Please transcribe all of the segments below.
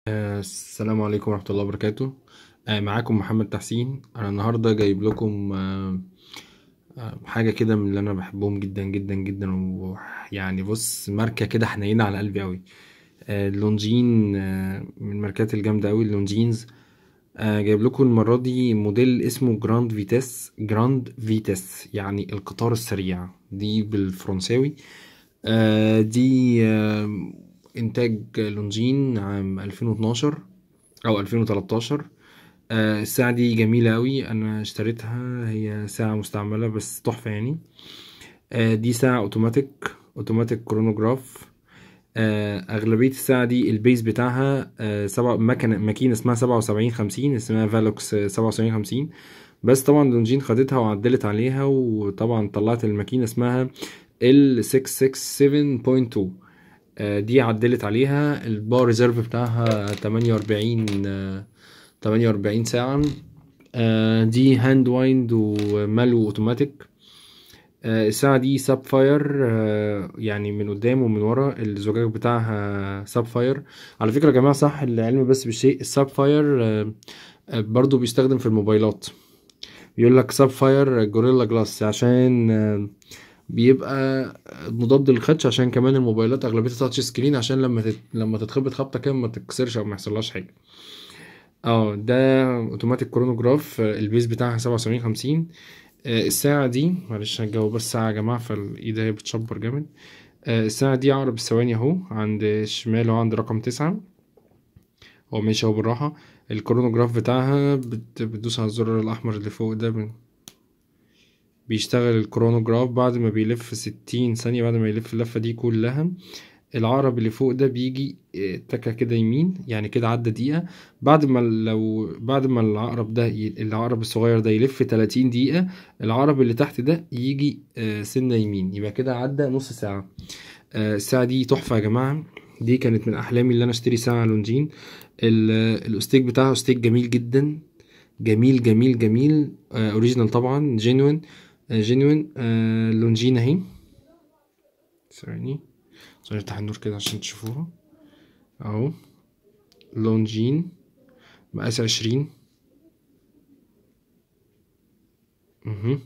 آه، السلام عليكم ورحمة الله وبركاته آه، معاكم محمد تحسين أنا النهاردة جايب لكم آه، آه، حاجة كده من اللي أنا بحبهم جدا جدا جدا ويعني بص ماركة كده حنينة على قلبي أوي آه، لونجين آه، من الماركات الجامدة أوي اللونجينز آه، جايب لكم المرة دي موديل اسمه جراند فيتاس جراند فيتاس يعني القطار السريع دي بالفرنساوي آه، دي آه، إنتاج لونجين عام 2012 أو 2013 آه، الساعة دي جميلة أوي أنا اشتريتها هي ساعة مستعملة بس تحفة يعني آه، دي ساعة أوتوماتيك أوتوماتيك كرونوجراف آه، أغلبية الساعة دي البيز بتاعها آه، سبعة مكنة ماكينة اسمها سبعة وسبعين خمسين اسمها فالوكس سبعة وسبعين خمسين بس طبعا لونجين خدتها وعدلت عليها وطبعا طلعت الماكينة اسمها ال 667.2 آه، دي عدلت عليها الباور ريزيرف بتاعها 48 آه، 48 ساعة آه، دي هاند وايند ومالو اوتوماتيك آه، الساعة دي ساب فاير يعني من قدام ومن ورا الزجاج بتاعها ساب فاير على فكرة يا جماعة صح العلم بس بالشيء الساب فاير آه، آه، برضو بيستخدم في الموبايلات بيقول لك ساب فاير جوريلا جلاس عشان آه، بيبقى مضاد للخدش عشان كمان الموبايلات اغلبيتها تاتش سكرين عشان لما تت... لما تتخبط خبطه كده ما تتكسرش او ما يحصلهاش حاجه اه ده اوتوماتيك كرونوجراف آه، البيز بتاعها سبعة وسبعين خمسين الساعة دي معلش هنجاوب بس ساعة يا جماعة فالإيد هي بتشبر جامد آه، الساعة دي عقرب الثواني اهو عند الشمال اهو عند رقم تسعة هو ماشي اهو بالراحة الكرونوجراف بتاعها بت... بتدوس على الزرار الأحمر اللي فوق ده ب... بيشتغل الكرونوجراف بعد ما بيلف ستين ثانية بعد ما يلف اللفة دي كلها العقرب اللي فوق ده بيجي آه، تكة كده يمين يعني كده عدى دقيقة بعد ما لو بعد ما العقرب ده ي- العقرب الصغير ده يلف 30 دقيقة العقرب اللي تحت ده يجي آه، سنة يمين يبقى كده عدى نص ساعة آه، الساعة دي تحفة يا جماعة دي كانت من أحلامي اللي أنا أشتري ساعة لونجين ال- الأستيك بتاعها أستيك جميل جدا جميل جميل جميل أوريجينال طبعا جينوين جينوين لونجين أهي ثواني ثواني افتح النور كده عشان تشوفوها اهو لونجين مقاس عشرين اها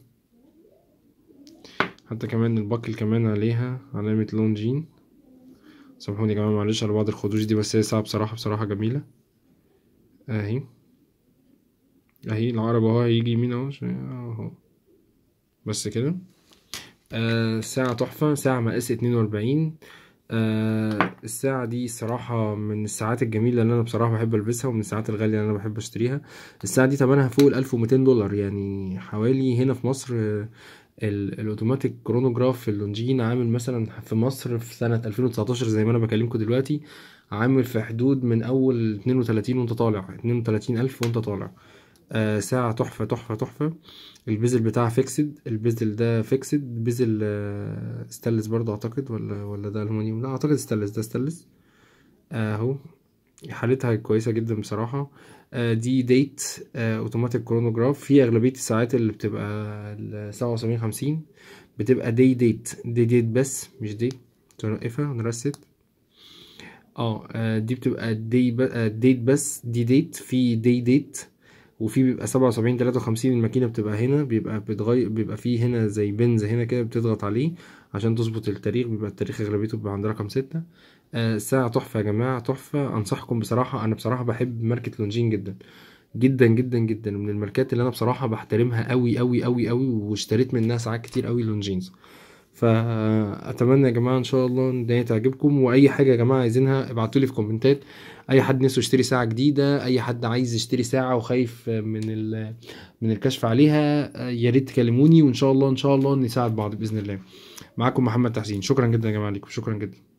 حتى كمان الباكل كمان عليها علامة لونجين سامحوني يا جماعة معلش على بعض الخدوش دي بس هي ساعة بصراحة بصراحة جميلة اهي اهي العقرب اهو هيجي يمين اهو شوية اهو بس كده آه ساعة تحفة ساعة مقاس اتنين وأربعين آه الساعة دي صراحة من الساعات الجميلة اللي أنا بصراحة بحب ألبسها ومن الساعات الغالية اللي أنا بحب أشتريها الساعة دي تمنها فوق الألف ومتين دولار يعني حوالي هنا في مصر آه، ال- الأوتوماتيك كرونوجراف اللونجين عامل مثلا في مصر في سنة 2019 زي ما أنا بكلمكم دلوقتي عامل في حدود من أول 32 وأنت طالع 32 ألف وأنت طالع آه ساعة تحفة تحفة تحفة البيزل بتاعها فيكسد البيزل ده فيكسد بيزل آه ستانلس برضه اعتقد ولا ولا ده المونيوم لا اعتقد ستانلس ده ستانلس اهو حالتها كويسة جدا بصراحة آه دي ديت آه اوتوماتيك كرونوجراف في اغلبية الساعات اللي بتبقى السبعة وسبعين خمسين بتبقى دي ديت دي ديت بس مش دي نوقفها ونرست اه آه، دي بتبقى دي ب... آه، ديت بس دي ديت في دي ديت وفي بيبقى سبعة وسبعين تلاتة وخمسين الماكينة بتبقى هنا بيبقى بتغير بيبقى فيه هنا زي بنز هنا كده بتضغط عليه عشان تظبط التاريخ بيبقى التاريخ أغلبيته بيبقى عند رقم ستة آه ساعة تحفة يا جماعة تحفة أنصحكم بصراحة أنا بصراحة بحب ماركة لونجين جدا جدا جدا جدا من الماركات اللي أنا بصراحة بحترمها أوي أوي أوي أوي واشتريت منها ساعات كتير أوي لونجينز فاتمنى يا جماعه ان شاء الله ان هي تعجبكم واي حاجه يا جماعه عايزينها ابعتوا لي في كومنتات اي حد نفسه يشتري ساعه جديده اي حد عايز يشتري ساعه وخايف من ال- من الكشف عليها يا ريت تكلموني وان شاء الله ان شاء الله نساعد بعض باذن الله معاكم محمد تحسين شكرا جدا يا جماعه ليكم شكرا جدا